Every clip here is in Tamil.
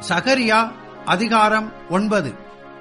சகரியா அதிகாரம் ஒன்பது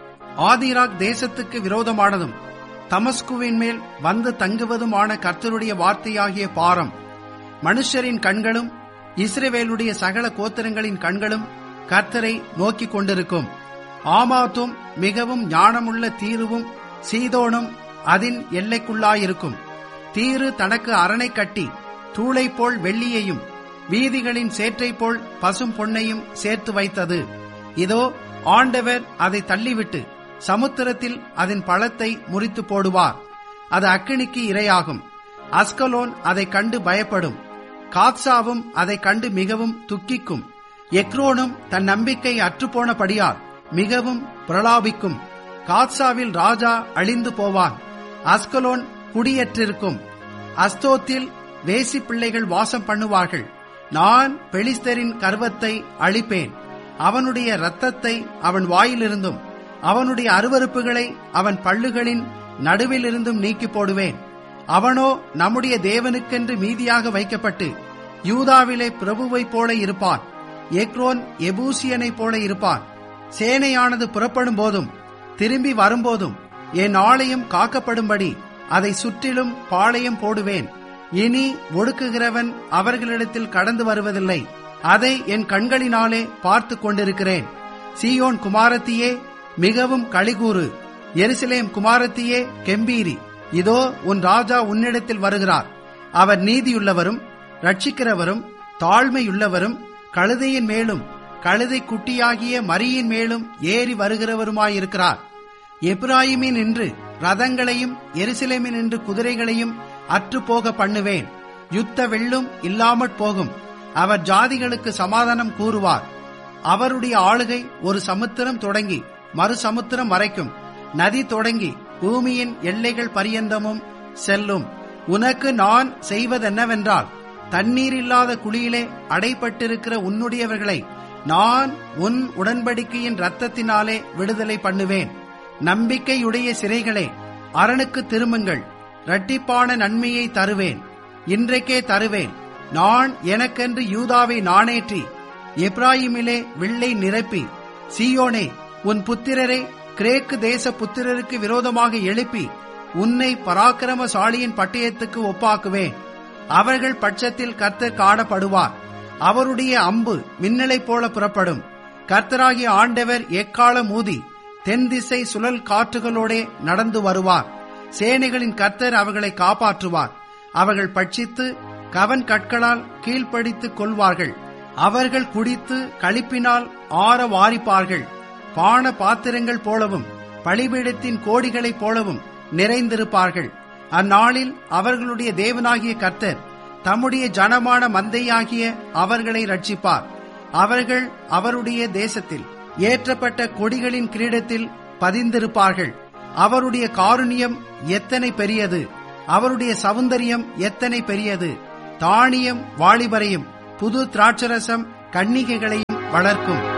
ஆதிராக் தேசத்துக்கு விரோதமானதும் தமஸ்குவின் மேல் வந்து தங்குவதுமான கர்த்தருடைய வார்த்தையாகிய பாரம் மனுஷரின் கண்களும் இஸ்ரவேலுடைய சகல கோத்திரங்களின் கண்களும் கர்த்தரை நோக்கிக் கொண்டிருக்கும் ஆமாத்தும் மிகவும் ஞானமுள்ள தீருவும் சீதோனும் அதன் எல்லைக்குள்ளாயிருக்கும் தீரு தனக்கு அரணை கட்டி தூளை போல் வெள்ளியையும் வீதிகளின் சேற்றைப் போல் பசும் பொன்னையும் சேர்த்து வைத்தது இதோ ஆண்டவர் அதை தள்ளிவிட்டு சமுத்திரத்தில் அதன் பழத்தை முறித்து போடுவார் அது அக்கினிக்கு இரையாகும் அஸ்கலோன் அதை கண்டு பயப்படும் காத்சாவும் அதை கண்டு மிகவும் துக்கிக்கும் எக்ரோனும் தன் நம்பிக்கை அற்றுப்போனபடியால் மிகவும் பிரலாபிக்கும் காத்சாவில் ராஜா அழிந்து போவான் அஸ்கலோன் குடியேற்றிருக்கும் அஸ்தோத்தில் வேசி பிள்ளைகள் வாசம் பண்ணுவார்கள் நான் பெலிஸ்தரின் கர்வத்தை அழிப்பேன் அவனுடைய இரத்தத்தை அவன் வாயிலிருந்தும் அவனுடைய அருவறுப்புகளை அவன் பள்ளுகளின் நடுவிலிருந்தும் நீக்கி போடுவேன் அவனோ நம்முடைய தேவனுக்கென்று மீதியாக வைக்கப்பட்டு யூதாவிலே பிரபுவைப் போல இருப்பான் எக்ரோன் எபூசியனைப் போல இருப்பான் சேனையானது புறப்படும் போதும் திரும்பி வரும்போதும் என் ஆலயம் காக்கப்படும்படி அதை சுற்றிலும் பாளையம் போடுவேன் இனி ஒடுக்குகிறவன் அவர்களிடத்தில் கடந்து வருவதில்லை அதை என் கண்களினாலே பார்த்து கொண்டிருக்கிறேன் சீயோன் குமாரத்தியே மிகவும் களிகூறு எருசலேம் குமாரத்தியே கெம்பீரி இதோ உன் ராஜா உன்னிடத்தில் வருகிறார் அவர் நீதியுள்ளவரும் ரட்சிக்கிறவரும் தாழ்மையுள்ளவரும் கழுதையின் மேலும் கழுதை குட்டியாகிய மரியின் மேலும் ஏறி வருகிறவருமாயிருக்கிறார் எப்ராயிமின் நின்று ரதங்களையும் எருசலேமின் நின்று குதிரைகளையும் அற்றுப்போக பண்ணுவேன் யுத்த வெள்ளும் இல்லாமற் போகும் அவர் ஜாதிகளுக்கு சமாதானம் கூறுவார் அவருடைய ஆளுகை ஒரு சமுத்திரம் தொடங்கி மறு சமுத்திரம் வரைக்கும் நதி தொடங்கி பூமியின் எல்லைகள் பரியந்தமும் செல்லும் உனக்கு நான் செய்வதென்னவென்றால் தண்ணீர் இல்லாத குழியிலே அடைப்பட்டிருக்கிற உன்னுடையவர்களை நான் உன் உடன்படிக்கையின் இரத்தத்தினாலே விடுதலை பண்ணுவேன் நம்பிக்கையுடைய சிறைகளே அரணுக்கு திரும்புங்கள் இரட்டிப்பான நன்மையை தருவேன் இன்றைக்கே தருவேன் நான் எனக்கென்று யூதாவை நாணேற்றி எப்ராயிமிலே வில்லை நிரப்பி சீயோனே உன் புத்திரரை கிரேக்கு தேச புத்திரருக்கு விரோதமாக எழுப்பி உன்னை பராக்கிரமசாலியின் பட்டயத்துக்கு ஒப்பாக்குவேன் அவர்கள் பட்சத்தில் கர்த்தர் காணப்படுவார் அவருடைய அம்பு மின்னலைப் போல புறப்படும் கர்த்தராகிய ஆண்டவர் எக்காலம் ஊதி தென் திசை சுழல் காற்றுகளோடே நடந்து வருவார் சேனைகளின் கர்த்தர் அவர்களை காப்பாற்றுவார் அவர்கள் பட்சித்து கவன் கற்களால் கீழ்ப்படித்துக் கொள்வார்கள் அவர்கள் குடித்து களிப்பினால் ஆற வாரிப்பார்கள் பான பாத்திரங்கள் போலவும் பழிபீடத்தின் கோடிகளைப் போலவும் நிறைந்திருப்பார்கள் அந்நாளில் அவர்களுடைய தேவனாகிய கர்த்தர் தம்முடைய ஜனமான மந்தையாகிய அவர்களை ரட்சிப்பார் அவர்கள் அவருடைய தேசத்தில் ஏற்றப்பட்ட கொடிகளின் கிரீடத்தில் பதிந்திருப்பார்கள் அவருடைய காருண்யம் எத்தனை பெரியது அவருடைய சௌந்தரியம் எத்தனை பெரியது தானியம் வாலிபரையும் புது திராட்சரசம் கன்னிகைகளையும் வளர்க்கும்